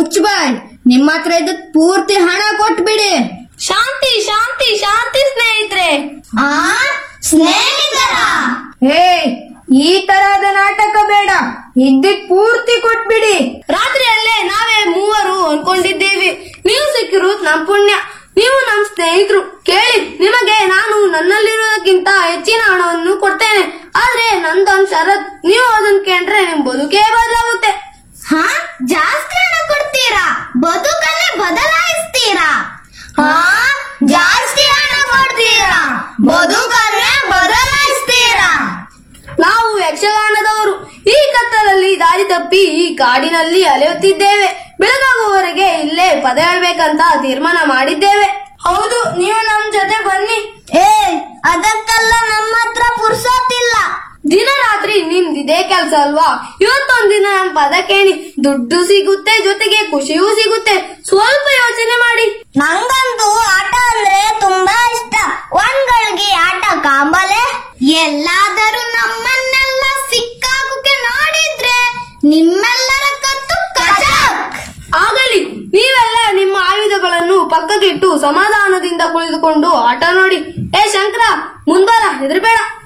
ಮುಚ್ಚಬಾಯ್ ನಿಮ್ಮ ಹತ್ರ ಇದ್ದ ಪೂರ್ತಿ ಹಣ ಕೊಟ್ಬಿಡಿ ಶಾಂತಿ ಶಾಂತಿ ಶಾಂತಿ ಸ್ನೇಹಿತರೆ ಆ ಸ್ನೇಹಿತರ ಹೇ ಈ ತರಹದ ನಾಟಕ ಬೇಡ ಇದ್ದಿದ್ ಪೂರ್ತಿ ಕೊಟ್ಬಿಡಿ ರಾತ್ರಿಯಲ್ಲೇ ನಾವೇ ಮೂವರು ಅನ್ಕೊಂಡಿದ್ದೇವೆ ನೀವು ಸಿಕ್ಕಿರುವುದು ನಮ್ ಪುಣ್ಯ ನೀವು ನಮ್ ಸ್ನೇಹಿತರು ಕೇಳಿ ನಿಮಗೆ ನಾನು ನನ್ನಲ್ಲಿರುವುದಕ್ಕಿಂತ ಹೆಚ್ಚಿನ ಹಣವನ್ನು ಕೊಡ್ತೇನೆ ಆದ್ರೆ ನಂದೊಂದ್ ಷರತ್ ನೀವು ಅದನ್ನ ಕೇಳ್ರೆ ನಿಮ್ ಬದುಕೇ ಬದಲಾಗುತ್ತೆ ಹಾ ಜಾಸ್ತಿ ಹಣ ಕೊಡ್ತೀರಾ ಬದುಕನ್ನೇ ಬದಲಾಯಿಸ್ತೀರಾ ಹಾ ಜಾಸ್ತಿ ಹಣ ಕೊಡ್ತೀರಾ ಬದುಕನ್ನೇ ಬದಲಾಯಿಸ್ತೀರಾ ನಾವು ಯಕ್ಷಗಾನದವರು ಈ ಕತ್ತಲಲ್ಲಿ ದಾರಿ ತಪ್ಪಿ ಈ ಕಾಡಿನಲ್ಲಿ ಅಲೆಯುತ್ತಿದ್ದೇವೆ ಬೆಳಗಾಗುವವರೆಗೆ ಇಲ್ಲೇ ಪದ ಹೇಳ್ಬೇಕಂತ ತೀರ್ಮಾನ ಮಾಡಿದ್ದೇವೆ ಹೌದು ನೀವು ನಮ್ ಜೊತೆ ಬನ್ನಿ ಏ ಅದಕ್ಕೆಲ್ಲ ನಮ್ಮ ಹತ್ರ ಪುರ್ಸೋತಿಲ್ಲ ದಿನ ರಾತ್ರಿ ನಿಮ್ದಿದೇ ಕೆಲ್ಸ ಅಲ್ವಾ ಇವತ್ತೊಂದಿನ ನಮ್ ಪದ ಕೇಳಿ ದುಡ್ಡು ಸಿಗುತ್ತೆ ಜೊತೆಗೆ ಖುಷಿಯೂ ಸಿಗುತ್ತೆ ಸ್ವಲ್ಪ ಯೋಚನೆ ಮಾಡಿ ನಂಗಂತೂ ಆಟ ಅಂದ್ರೆ ತುಂಬಾ ಇಷ್ಟ ಒಂದ್ಗಳಿಗೆ ಆಟ ಕಾಂಬಲೆ ಎಲ್ಲಾದರೂ ನಮ್ಮನ್ನೆಲ್ಲ ಸಿಕ್ಕಾಕುಕ್ಕೆ ನೋಡಿದ್ರೆ ನಿಮ್ಮೆಲ್ಲರ ಕತ್ತು ಕಚಕ್ ಆಗಲಿ ನೀವೆಲ್ಲ ನಿಮ್ಮ ಆಯುಧಗಳನ್ನು ಪಕ್ಕಕ್ಕಿಟ್ಟು ಸಮಾಧಾನದಿಂದ ಕುಳಿತುಕೊಂಡು ಆಟ ನೋಡಿ ಏ ಶಂಕರ ಮುಂದರ ಹೆದರ್ಬೇಡ